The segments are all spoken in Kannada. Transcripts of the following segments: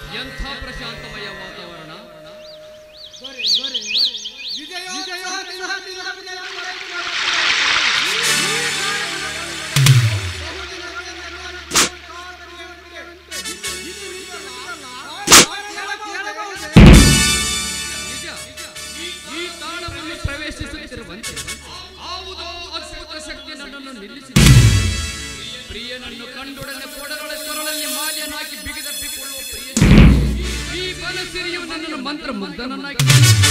ಎಂಥ ಪ್ರಶಾಂತಮಯ ವಾತಾವರಣ ನಿಜ ಈ ತಾಣವನ್ನು ಪ್ರವೇಶಿಸುತ್ತಿರುವಂತೆ ಯಾವುದೋ ಅದ್ಭುತ ಶಕ್ತಿ ನನ್ನನ್ನು ನಿಲ್ಲಿಸಿದೆ ಪ್ರಿಯನನ್ನು ಕಂಡೊಡನೆ ಕೊಡರೊಳ ಕೊರಳಲ್ಲಿ ಮಾಲ್ಯನಾಗಿ ಬಿಗಿದಪ್ಪಿಕೊಳ್ಳುವ ಪ್ರಿಯ ಈ ಬನಸಿರಿಯು ನನ್ನನ್ನು ಮಂತ್ರ ಮುಗ್ಧನನ್ನಾಗಿ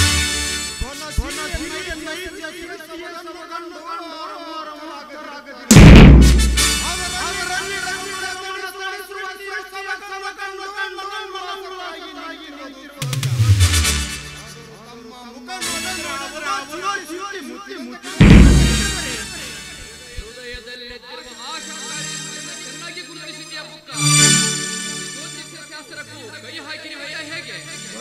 ಹೃದಯದಲ್ಲಿರುವ ಆಶಾಕಾರಿಯನ್ನು ಚೆನ್ನಾಗಿ ಗುರುತಿಸಿದೆಯಾ ಬುಕ್ಕ ಜ್ಯೋತಿಷ್ಯ ಶಾಸ್ತ್ರಕ್ಕೂ ಕೈ ಹಾಕಿರುವೆಯಾ ಹೇಗೆ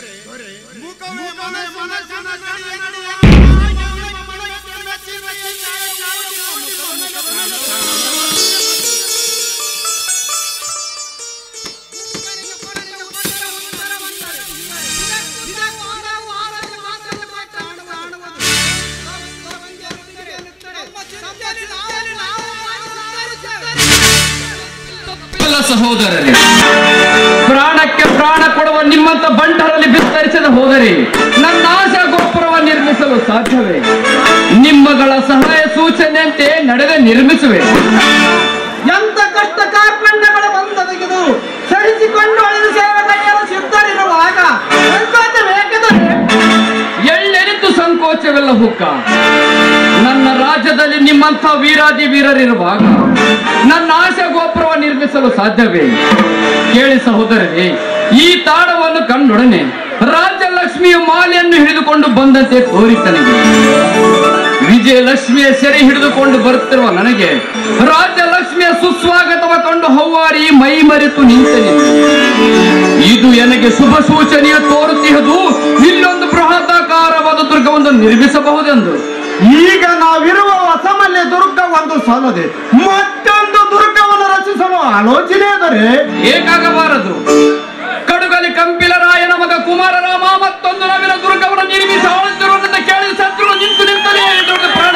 ಅಲ್ಲ ಸಹೋದರರೇ ಪ್ರಾಣಕ್ಕೆ ಪ್ರಾಣ ಕೊಡುವ ನಿಮ್ಮಂತ ಬಂಟರಲ್ಲಿ ವಿಸ್ತರಿಸದ ಹೋದರೆ ನನ್ನ ಆಶಾ ಗೋಪುರವ ನಿರ್ಮಿಸಲು ಸಾಧ್ಯವೇ ನಿಮ್ಮಗಳ ಸಹಾಯ ಸೂಚನೆಯಂತೆ ನಡೆದ ನಿರ್ಮಿಸುವೆ ಎಂತ ಕಷ್ಟ ಕಾರ್ಪಣ್ಯಗಳು ಬಂದೊದಗಿದು ಸಹಿಸಿಕೊಂಡು ಅಳಿದು ಸೇವೆ ಕೈಯಲು ಸಿದ್ಧರಿರುವಾಗ ಸಂಕೋಚ ಬೇಕೆಂದರೆ ಎಳ್ಳೆನಿತು ಸಂಕೋಚವೆಲ್ಲ ಹುಕ್ಕ ನನ್ನ ರಾಜ್ಯದಲ್ಲಿ ನಿಮ್ಮಂಥ ವೀರಾದಿ ವೀರರಿರುವಾಗ ನನ್ನ ಆಶಾ ಗೋಪುರವ ನಿರ್ಮಿಸಲು ಸಾಧ್ಯವೇ ಕೇಳಿ ಸಹೋದರರೇ ಈ ತಾಣವನ್ನು ಕಂಡೊಡನೆ ರಾಜ್ಯಲಕ್ಷ್ಮಿಯ ಮಾಲೆಯನ್ನು ಹಿಡಿದುಕೊಂಡು ಬಂದಂತೆ ತೋರಿತನಿಗೆ ವಿಜಯಲಕ್ಷ್ಮಿಯ ಸೆರೆ ಹಿಡಿದುಕೊಂಡು ಬರುತ್ತಿರುವ ನನಗೆ ರಾಜ್ಯಲಕ್ಷ್ಮಿಯ ಸುಸ್ವಾಗತವ ಕಂಡು ಹವ್ವಾರಿ ಮೈ ಮರೆತು ನಿಂತನೆ ಇದು ನನಗೆ ಶುಭ ಸೂಚನೆಯು ತೋರುತ್ತಿಹದು ಇಲ್ಲೊಂದು ಬೃಹದಾಕಾರವಾದ ದುರ್ಗವನ್ನು ನಿರ್ಮಿಸಬಹುದೆಂದು ಈಗ ನಾವಿರುವ ಹೊಸಮಲ್ಯ ದುರ್ಗ ಒಂದು ಸಾಲದೆ ಮತ್ತೊಂದು ದುರ್ಗವನ್ನು ರಚಿಸಲು ಆಲೋಚನೆ ಆದರೆ ಏಕಾಗಬಾರದು ಕಡುಗಲಿ ಕಂಪಿಲ ರಾಯನ ಮಗ ಕುಮಾರರಾಮ ಮತ್ತೊಂದು ನವಿನ ದುರ್ಗವನ್ನು ನಿರ್ಮಿಸಿ ಆಳುತ್ತಿರುವುದನ್ನು ಕೇಳಿ ಶತ್ರು ನಿಂತು ನಿಂತಲೇ ದೊಡ್ಡ ಪ್ರಾಣ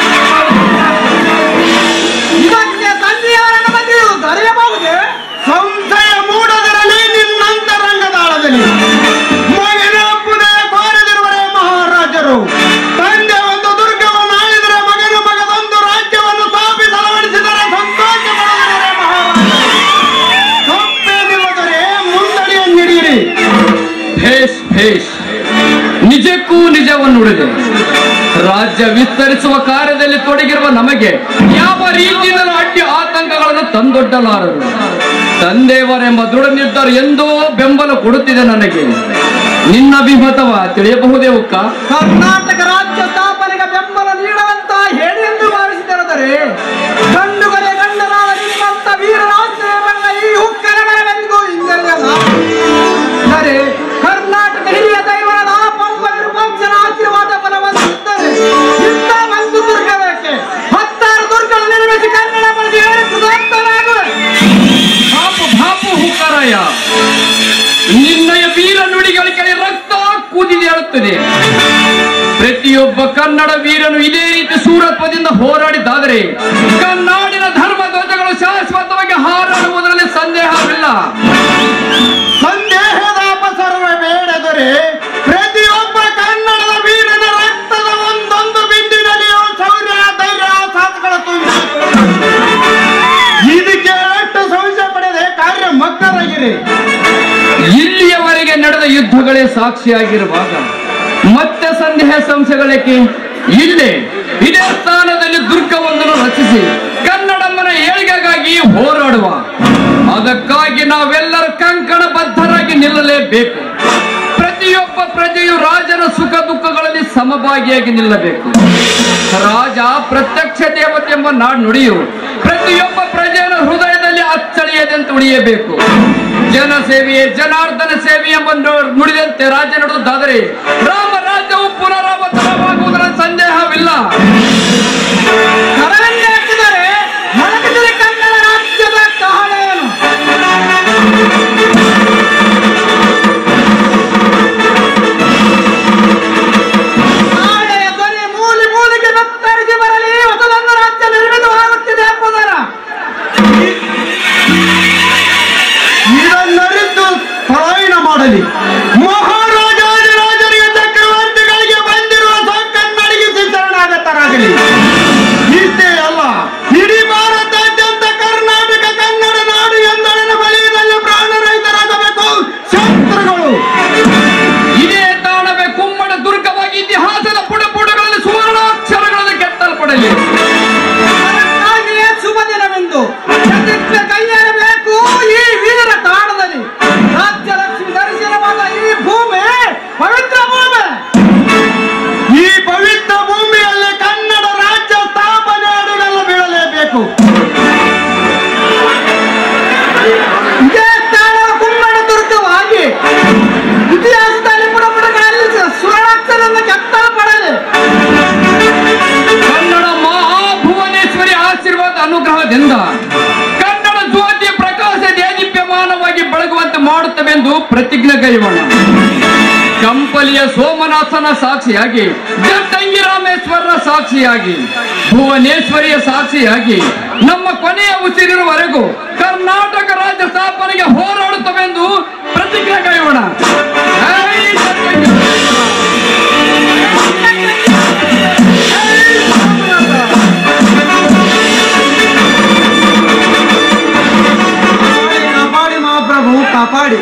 ಇದಕ್ಕೆ ತಂದೆಯವರನ್ನು ಬಂದಿರುವುದು ದೊರೆಯಬಹುದೇ ಸಂಶಯ ಮೂಡದಿರಲಿ ನಿನ್ನಂತರಂಗದಾಳದಲ್ಲಿ ಮಗನೊಬ್ಬನೇ ಕೋರದಿರುವರೇ ಮಹಾರಾಜರು ತಂದೆ ಒಂದು ದುರ್ಗವನ್ನು ಆಳಿದರೆ ಮಗನು ಮಗದೊಂದು ರಾಜ್ಯವನ್ನು ಸ್ಥಾಪಿಸಲು ಅಳವಡಿಸಿದರೆ ಸಂತೋಷ ಪಡದಿರುವರೇ ಮಹಾರಾಜರು ತಪ್ಪೇನಿಲ್ಲದರೆ ಮುಂದಡಿಯನ್ನಿಡಿಯಿರಿ ಭೇಷ್ ಭೇಷ್ ನಿಜಕ್ಕೂ ನಿಜವನ್ನು ನುಡಿದೆ ರಾಜ್ಯ ವಿಸ್ತರಿಸುವ ಕಾರ್ಯದಲ್ಲಿ ತೊಡಗಿರುವ ನಮಗೆ ಯಾವ ರೀತಿಯಿಂದಲೂ ಅಡ್ಡಿ ಆತಂಕಗಳನ್ನು ತಂದೊಡ್ಡಲಾರರು ತಂದೆಯವರೆಂಬ ದೃಢ ನಿರ್ಧಾರ ಎಂದೋ ಬೆಂಬಲ ಕೊಡುತ್ತಿದೆ ನನಗೆ ನಿನ್ನ ಅಭಿಮತವ ತಿಳಿಯಬಹುದೇ ಉಕ್ಕ ಕರ್ನಾಟಕ ರಾಜ್ಯ ಸ್ಥಾಪನೆಗೆ ಬೆಂಬಲ ನೀಡುವಂತ ಹೇಳಿ ಎಂದು ಭಾವಿಸಿದರದರೆ ಗಂಡುಗರೆ ಗಂಡರಾದ ನಿಮ್ಮಂತ ವೀರರಾಜ್ಯಗಳ ಈ ಹುಕ್ಕರ ಮನೆಗೂ ಹಿಂದೆಲ್ಲ ಸರಿ ಕರ್ನಾಟಕ ಹಿರಿಯ ದೈವರಾದ ಆ ಪಂಪ ವಿರೂಪಾಕ್ಷನ ಆಶೀರ್ವಾದ ಬಲವಂತಿದ್ದರೆ ಇಂಥ ಒಂದು ದುರ್ಗ ಬೇಕೆ ಹತ್ತಾರು ದುರ್ಗಗಳು ನಿರ್ಮಿಸಿ ಕನ್ನಡ ಬಳಸಿ ಹೇಳಿ ಕೃತಾರ್ಥನಾಗುವೆ ಭಾಪು ಭಾಪು ಹುಕ್ಕರಾಯ ನಿನ್ನಯ ವೀರ ನುಡಿಗಳ ಕೆಳ ರಕ್ತ ಕುದಿದು ಹೇಳುತ್ತದೆ ಪ್ರತಿಯೊಬ್ಬ ಕನ್ನಡ ವೀರನು ಇದೇ ರೀತಿ ಸೂರತ್ವದಿಂದ ಹೋರಾಡಿದ್ದಾದರೆ ಕನ್ನಾಡಿನ ಧರ್ಮ ಧ್ವಜಗಳು ಶಾಶ್ವತವಾಗಿ ಹಾರಾಡುವುದರಲ್ಲಿ ಸಂದೇಹವಿಲ್ಲ ಸಂದೇಹದ ಅಪಸರವೇ ಬೇಡದರೆ ಪ್ರತಿಯೊಬ್ಬ ಕನ್ನಡದ ವೀರನ ರಕ್ತದ ಒಂದೊಂದು ಬಿಂದಿನಲ್ಲಿಯೂ ಶೌರ್ಯ ಧೈರ್ಯ ಸಾಧುಗಳ ಇದಕ್ಕೆ ಎಷ್ಟು ಸಂಶಯ ಪಡೆದೆ ಕಾರ್ಯ ಮಕ್ಕಳಾಗಿರಿ ಇಲ್ಲಿಯವರೆಗೆ ನಡೆದ ಯುದ್ಧಗಳೇ ಸಾಕ್ಷಿಯಾಗಿರುವಾಗ ಮತ್ತೆ ಸಂದೇಹ ಸಂಶಯಗಳೇಕೆ ಇಲ್ಲೇ ಇದೇ ಸ್ಥಾನದಲ್ಲಿ ದುರ್ಗವೊಂದನ್ನು ರಚಿಸಿ ಕನ್ನಡಮ್ಮನ ಏಳಿಗೆಗಾಗಿ ಹೋರಾಡುವ ಅದಕ್ಕಾಗಿ ನಾವೆಲ್ಲರೂ ಕಂಕಣ ಬದ್ಧರಾಗಿ ನಿಲ್ಲಲೇಬೇಕು ಪ್ರತಿಯೊಬ್ಬ ಪ್ರಜೆಯು ರಾಜನ ಸುಖ ದುಃಖಗಳಲ್ಲಿ ಸಮಭಾಗಿಯಾಗಿ ನಿಲ್ಲಬೇಕು ರಾಜ ಪ್ರತ್ಯಕ್ಷ ದೇವತೆ ಎಂಬ ನಾಡು ನುಡಿಯು ಪ್ರತಿಯೊಬ್ಬ ಪ್ರಜೆಯ ಹೃದಯದಲ್ಲಿ ಅಚ್ಚಳಿಯದಂತೆ ಉಳಿಯಬೇಕು ಜನ ಸೇವೆಯೇ ಜನಾರ್ದನ ಸೇವೆ ಎಂಬ ನು- ನುಡಿದಂತೆ ರಾಜ್ಯ ನಡೆದುದಾದರೆ ರಾಮ ರಾಜ್ಯವು ಪುನರಾವರ್ತನವಾಗುವುದರ ಸಂದೇಹವಿಲ್ಲ ಕರವನ್ನೇ ಹಾಕಿದರೆ ಮಲಗಿದರೆ ಕನ್ನಡ ರಾಜ್ಯದ ಕಹಳೆಯನ್ನು ಪ್ರತಿಜ್ಞೆ ಕೈಗೊಳ್ಳ ಕಂಪಲಿಯ ಸೋಮನಾಥನ ಸಾಕ್ಷಿಯಾಗಿ ಜಟ್ಟಂಗಿ ರಾಮೇಶ್ವರನ ಸಾಕ್ಷಿಯಾಗಿ ಭುವನೇಶ್ವರಿಯ ಸಾಕ್ಷಿಯಾಗಿ ನಮ್ಮ ಕೊನೆಯ ಉಸಿರಿರುವವರೆಗೂ ಕರ್ನಾಟಕ ರಾಜ್ಯ ಸ್ಥಾಪನೆಗೆ ಹೋರಾಡುತ್ತವೆಂದು ಪ್ರತಿಜ್ಞೆ ಕೈಗೊಳ್ಳ ಜೈ ಜಟ್ಟಂಗಿ ಕಾಪಾಡಿ, ಕಾಪಾಡಿ ಮಹಾಪ್ರಭು ಕಾಪಾಡಿ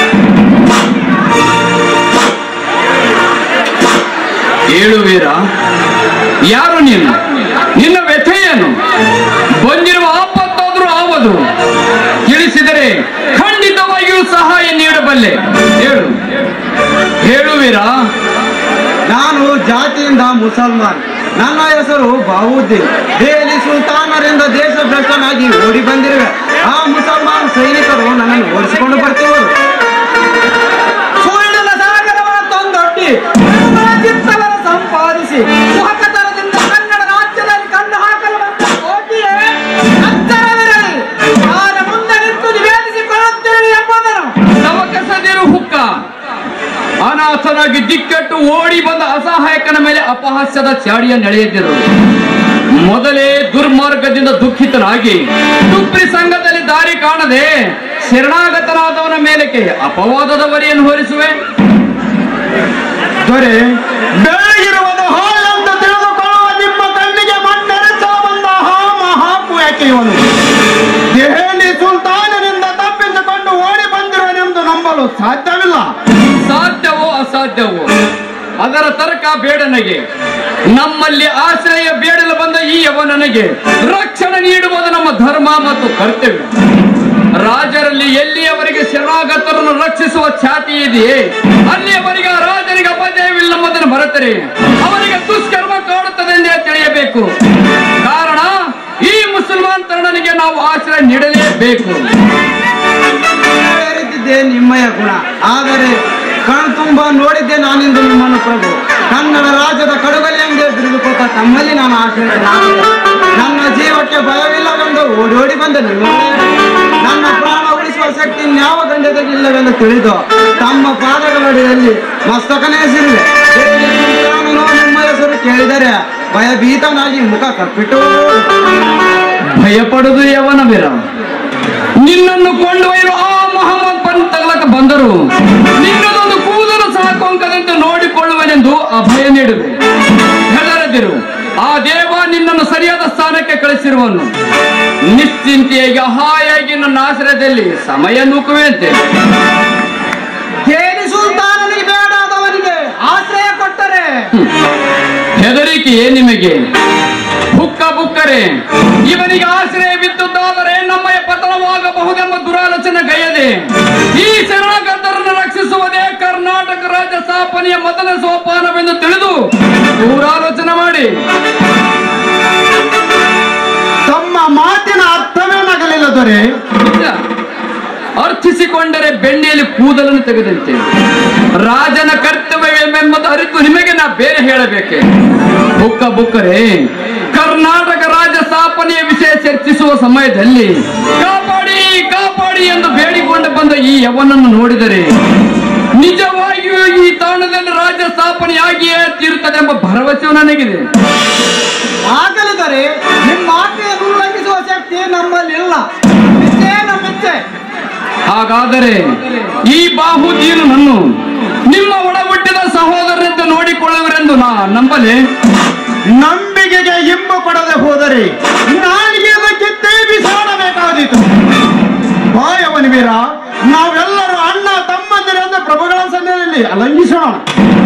ಏಳು ವೀರ ಯಾರು ನೀನು ನಿನ್ನ ವ್ಯಥೆ ಏನು ಬಂದಿರುವ ಆಪತ್ತಾದ್ರೂ ಆವದು ತಿಳಿಸಿದರೆ ಖಂಡಿತವಾಗಿಯೂ ಸಹಾಯ ನೀಡಬಲ್ಲೆ ಹೇಳು ಹೇಳು ವೀರ ನಾನು ಜಾತಿಯಿಂದ ಮುಸಲ್ಮಾನ್ ನನ್ನ ಹೆಸರು ಬಾವುದ್ದೀನ್ ದೆಹಲಿ ಸುಲ್ತಾನರಿಂದ ದೇಶ ಭ್ರಷ್ಟನಾಗಿ ಓಡಿ ಬಂದಿರುವೆ ಆ ಮುಸಲ್ಮಾನ್ ಸೈನಿಕರು ನನ್ನನ್ನು ಓಡಿಸಿಕೊಂಡು ಬರ್ತಿರುವರು ಸುಳ್ಳಿನ ಸಾಗರವನ್ನು ತಂದೊಡ್ಡಿ ನಿರ್ಮಲ ಚಿತ್ತವನ್ನು ಸಂಪಾದಿಸಿ ಸುಹಕತನದಿಂದ ಕನ್ನಡ ರಾಜ್ಯದಲ್ಲಿ ಕಣ್ಣು ಹಾಕಲು ಬಂದ ಕೋಟಿಯೇ ಎಚ್ಚರವಿರಲಿ ಯಾರ ಮುಂದೆ ನಿಂತು ನಿವೇದಿಸಿಕೊಳ್ಳುತ್ತೇನೆ ಎಂಬುದನ್ನು ನವಕಸದಿರು ಹುಕ್ಕ ಅನಾಥನಾಗಿ ದಿಕ್ಕಟ್ಟು ಓಡಿ ಬಂದ ಅಸಹಾಯಕನ ಮೇಲೆ ಅಪಹಾಸ್ಯದ ಚಾಡಿಯ ನಡೆಯುತ್ತಿರು ಮೊದಲೇ ದುರ್ಮಾರ್ಗದಿಂದ ದುಃಖಿತನಾಗಿ ತುಪ್ರಿ ಸಂಘದಲ್ಲಿ ದಾರಿ ಕಾಣದೆ ಶರಣಾಗತನಾದವನ ಮೇಲಕ್ಕೆ ಅಪವಾದದ ವರಿಯನ್ನು ಹೊರಿಸುವೆ ದೊರೆ ಬೆಳಗಿರುವುದು ಹಾಳೆಂದು ತಿಳಿದುಕೊಳ್ಳುವ ನಿಮ್ಮ ಕಣ್ಣಿಗೆ ಮಣ್ಣೆರೆಸ ಬಂದ ಹಾ ಮಹಾಪು ಯಾಕೆ ಇವನು ದೆಹಲಿ ಸುಲ್ತಾನನಿಂದ ತಪ್ಪಿಸಿಕೊಂಡು ಓಡಿ ಬಂದಿರುವನೆಂದು ನಂಬಲು ಸಾಧ್ಯವಿಲ್ಲ ಸಾಧ್ಯವೋ ಅಸಾಧ್ಯವೋ ಅದರ ತರ್ಕ ಬೇಡನಗೆ ನಮ್ಮಲ್ಲಿ ಆಶ್ರಯ ಬೇಡಲು ಬಂದ ಈ ಯವನನಿಗೆ ರಕ್ಷಣೆ ನೀಡುವುದು ನಮ್ಮ ಧರ್ಮ ಮತ್ತು ಕರ್ತವ್ಯ ರಾಜರಲ್ಲಿ ಎಲ್ಲಿಯವರೆಗೆ ಶರಣಾಗತರನ್ನು ರಕ್ಷಿಸುವ ಛಾತಿ ಇದೆಯೇ ಅಲ್ಲಿಯವರೆಗೆ ಆ ರಾಜನಿಗೆ ಅಪಜಯವಿಲ್ಲವೆಂಬುದನ್ನು ಮರೆತರೆ ಅವರಿಗೆ ದುಷ್ಕರ್ಮ ಕಾಡುತ್ತದೆ ಎಂದೇ ತಿಳಿಯಬೇಕು ಕಾರಣ ಈ ಮುಸಲ್ಮಾನ್ ತರುಣನಿಗೆ ನಾವು ಆಶ್ರಯ ನೀಡಲೇಬೇಕು ಅರಿತಿದ್ದೆ ನಿಮ್ಮಯ ಗುಣ ಆದರೆ ಕಣ್ ತುಂಬ ನೋಡಿದ್ದೆ ನಾನಿಂದು ನಿಮ್ಮನ್ನು ಪ್ರಭು ಕನ್ನಡ ರಾಜ್ಯದ ಕಡುಗಲಿಯಂಗೆ ಬಿಡಿದುಕೊಟ್ಟ ತಮ್ಮಲ್ಲಿ ನಾನು ಆಶ್ರಯ ನನ್ನ ಜೀವಕ್ಕೆ ಭಯವಿಲ್ಲವೆಂದು ಓಡಿ ಓಡಿ ಬಂದ ನೀವು ನನ್ನ ಪ್ರಾಣ ಉಳಿಸುವ ಶಕ್ತಿ ಯಾವ ಗಂಡದಲ್ಲಿಲ್ಲವೆಂದು ತಿಳಿದು ತಮ್ಮ ಪಾದಗಳಡಿಯಲ್ಲಿ ಮಸ್ತಕನೇ ಸಿರಿವೆ ನಾನು ನಿಮ್ಮ ಹೆಸರು ಕೇಳಿದರೆ ಭಯಭೀತನಾಗಿ ಮುಖ ಕಪ್ಪಿಟ್ಟು ಭಯಪಡುದು ಯವನವಿರ ನಿನ್ನನ್ನು ಕೊಂಡೊಯ್ಯಲು ಆ ಮೊಹಮ್ಮದ್ ಬನ್ ತಗಲಕ ಬಂದರು ನಿನ್ನದೊಂದು ಕೂದಲು ಸಹ ಕೊಂಕದಂತೆ ನೋಡಿಕೊಳ್ಳುವನೆಂದು ಅಭಯ ನೀಡುವೆ ಹೆದರದಿರು ಆ ದೇವ ನಿನ್ನನ್ನು ಸರಿಯಾದ ಸ್ಥಾನಕ್ಕೆ ಕಳಿಸಿರುವನು ನಿಶ್ಚಿಂತೆಯಾಗಿ ಹಾಯಾಗಿ ನನ್ನ ಆಶ್ರಯದಲ್ಲಿ ಸಮಯ ನೂಕುವೆಂತೆ ಕೇಳಿ ಸುಲ್ತಾನನಿಗೆ ಬೇಡಾದವನಿಗೆ ಆಶ್ರಯ ಕೊಟ್ಟರೆ ಹೆದರಿಕೆಯೇ ನಿಮಗೆ ಬುಕ್ಕ ಬುಕ್ಕರೆ ಇವನಿಗೆ ಆಶ್ರಯ ಬಿದ್ದುದಾದರೆ ನಮ್ಮಯ ಪತನವಾಗಬಹುದೆಂಬ ದುರಾಲೋಚನೆ ಗೈಯದೆ ಈ ಶರಣಾಗತರನ್ನು ರಕ್ಷಿಸುವುದೇ ಕರ್ನಾಟಕ ರಾಜ್ಯ ಸ್ಥಾಪನೆಯ ಮೊದಲ ಸೋಪಾನವೆಂದು ತಿಳಿದು ದೂರಾಲೋಚನೆ ಮಾಡಿ ತಮ್ಮ ಮಾತಿನ ಅರ್ಥವೇನಾಗಲಿಲ್ಲ ದೊರೆ ನಿಜ. ಅರ್ಥಿಸಿಕೊಂಡರೆ ಬೆಣ್ಣೆಯಲ್ಲಿ ಕೂದಲನ್ನು ತೆಗೆದಂತೆ ರಾಜನ ಕರ್ತವ್ಯವೆಂಬುದು ಅರಿತು ನಿಮಗೆ ನಾ ಬೇರೆ ಹೇಳಬೇಕೆ ಬುಕ್ಕ ಬುಕ್ಕರೆ ಕರ್ನಾಟಕ ರಾಜ್ಯ ಸ್ಥಾಪನೆಯ ವಿಷಯ ಚರ್ಚಿಸುವ ಸಮಯದಲ್ಲಿ ಕಾಪಾಡಿ ಕಾಪಾಡಿ ಎಂದು ಬೇಡಿಕೊಂಡು ಬಂದ ಈ ಯವನನ್ನು ನೋಡಿದರೆ ನಿಜವಾಗಿಯೂ ಈ ತಾಣದಲ್ಲಿ ರಾಜ್ಯ ಸ್ಥಾಪನೆಯಾಗಿಯೇ ತೀರುತ್ತದೆ ಎಂಬ ಭರವಸೆಯು ನನಗಿದೆ ಆಗಲಿದರೆ ನಿಮ್ಮ ಆಜ್ಞೆಯನ್ನು ಉಲ್ಲಂಘಿಸುವ ಶಕ್ತಿ ನಮ್ಮಲ್ಲಿ ಇಲ್ಲ ಇಚ್ಛೆ ನಮ್ಮಿಚ್ಛೆ ಹಾಗಾದರೆ ಈ ಬಾಹುದೀನನನ್ನು ನಿಮ್ಮ ಒಳ ಹುಟ್ಟಿದ ಸಹೋದರರೆಂದು ನೋಡಿಕೊಳ್ಳುವರೆಂದು ನಾ ನಂಬಲೆ ನಂಬಿಕೆಗೆ ಇಂಬು ಪಡದೆ ಹೋದರೆ ನಾಲಿಗೆ ಕಿತ್ತೇ ಬಿಸಾಡಬೇಕಾದೀತು ಬಾಯವನಿ ವೀರ ನಾವೆಲ್ಲರೂ ಅಣ್ಣ ತಮ್ಮಂದಿರೆಂದು ಪ್ರಭುಗಳ ಸನ್ನಿಧಿಯಲ್ಲಿ ಅಲಂಘಿಸೋಣ